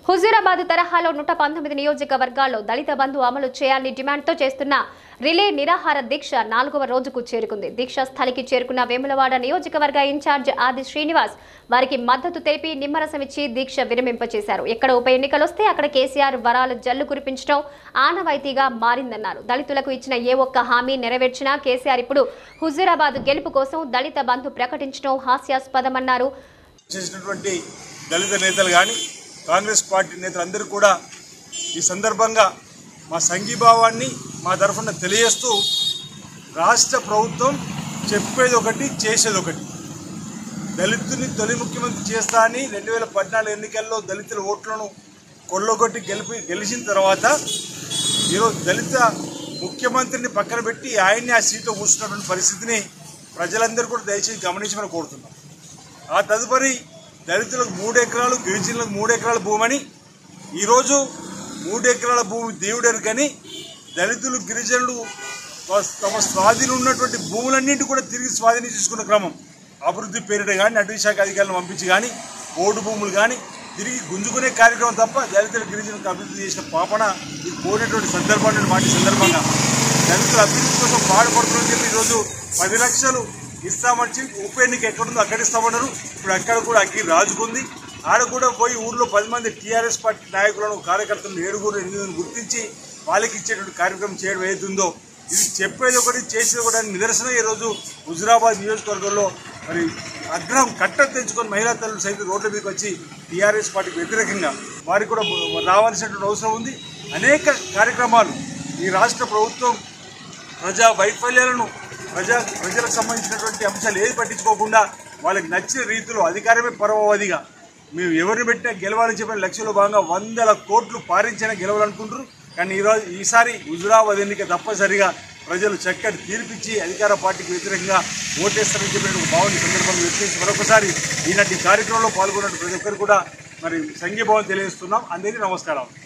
హుజూరాబాద్ తరహాలో నూట పంతొమ్మిది నియోజకవర్గాల్లో దళిత బంధు అమలు చేయాలని డిమాండ్తో చేస్తున్న రిలే నిరాహార దీక్ష నాలుగవ రోజుకు చేరుకుంది దీక్షా స్థలికి చేరుకున్న వేములవాడ నియోజకవర్గ ఇన్ఛార్జ్ ఆది శ్రీనివాస్ వారికి మద్దతు తెలిపి నిమ్మరసం ఇచ్చి దీక్ష విరమింపచేశారు ఎక్కడ ఉప ఎన్నికలు వస్తే అక్కడ కేసీఆర్ వరాలు జల్లు కురిపించడం ఆనవాయితీగా మారిందన్నారు దళితులకు ఇచ్చిన ఏ ఒక్క హామీ నెరవేర్చినా కేసీఆర్ ఇప్పుడు హుజూరాబాద్ గెలుపు కోసం దళిత బంధు ప్రకటించడం హాస్యాస్పదమన్నారు చేసినటువంటి దళిత నేతలు కానీ కాంగ్రెస్ పార్టీ నేతలు అందరూ కూడా ఈ సందర్భంగా మా సంఘీభావాన్ని మా తరఫున తెలియజేస్తూ రాష్ట్ర ప్రభుత్వం చెప్పేది ఒకటి చేసేది ఒకటి దళితుని తొలి ముఖ్యమంత్రి చేస్తా అని రెండు వేల పద్నాలుగు ఎన్నికల్లో దళితుల ఓట్లను కొల్లగొట్టి గెలిపి గెలిచిన తర్వాత ఈరోజు దళిత ముఖ్యమంత్రిని పక్కన పెట్టి ఆయన్ని ఆ సీట్లో కూర్చున్నటువంటి పరిస్థితిని ప్రజలందరూ కూడా దయచేసి గమనించమని కోరుతున్నాం ఆ తదుపరి దళితులకు మూడు ఎకరాలు గిరిజనులకు మూడు ఎకరాల భూమని ఈరోజు మూడు ఎకరాల భూమి దేవుడని కానీ దళితులు గిరిజనులు తమ- తమ స్వాధీనం ఉన్నటువంటి భూములన్నింటి కూడా తిరిగి స్వాధీనం చేసుకున్న క్రమం అభివృద్ధి పేరిట కానీ అటవీ శాఖ అధికారులను పంపించి కానీ ఓటు భూములు కానీ తిరిగి గుంజుకునే కార్యక్రమం తప్ప దళితుల గిరిజనులకు అభివృద్ధి చేసిన పాపన ఇది పోయినటువంటి సందర్భాన్ని మాట సందర్భంగా దళితుల అభివృద్ధి కోసం పాడుపడుతుందని చెప్పి ఈరోజు పది లక్షలు ఇస్తామని చెప్పి ఉప ఎన్నిక ఎక్కడుందో అక్కడ ఇస్తామన్నారు ఇప్పుడు అక్కడ కూడా అగ్గి రాజుకుంది ఆడ కూడా పోయి ఊర్లో పది మంది టీఆర్ఎస్ పార్టీ నాయకులను కార్యకర్తలను ఏడుగురు ఎనిమిదిని గుర్తించి వాళ్ళకి ఇచ్చేటువంటి కార్యక్రమం చేయడం ఏదైతుందో ఇది చెప్పేది ఒకటి చేసేది ఒకటి అని నిదర్శనం ఈరోజు హుజురాబాద్ నియోజకవర్గంలో మరి అగ్రహం కట్ట తెచ్చుకొని మహిళా తల్లులు సైతం రోడ్ల మీదకి వచ్చి టీఆర్ఎస్ పార్టీకి వ్యతిరేకంగా వారికి కూడా రావాల్సినటువంటి అవసరం ఉంది అనేక కార్యక్రమాలు ఈ రాష్ట్ర ప్రభుత్వం ప్రజా వైఫల్యాలను ప్రజా ప్రజలకు సంబంధించినటువంటి అంశాలు ఏది పట్టించుకోకుండా వాళ్ళకి నచ్చిన రీతిలో అధికారమే పరమవధిగా మేము ఎవరిని పెట్టినా గెలవాలని చెప్పిన లక్ష్యంలో భాగంగా వందల కోట్లు పారించినా గెలవాలనుకుంటారు కానీ ఈరోజు ఈసారి హుజురాబాద్ ఎన్నిక తప్పనిసరిగా ప్రజలు చక్కటి తీర్పిచ్చి అధికార పార్టీకి వ్యతిరేకంగా ఓటేస్తారని చెప్పిన ఒక భావన ఈ సందర్భంగా వ్యక్తించి మరొకసారి ఈనాటి కార్యక్రమంలో పాల్గొన్న ప్రతి ఒక్కరు కూడా మరి సంఘీభావం తెలియజేస్తున్నాం అందరికీ నమస్కారం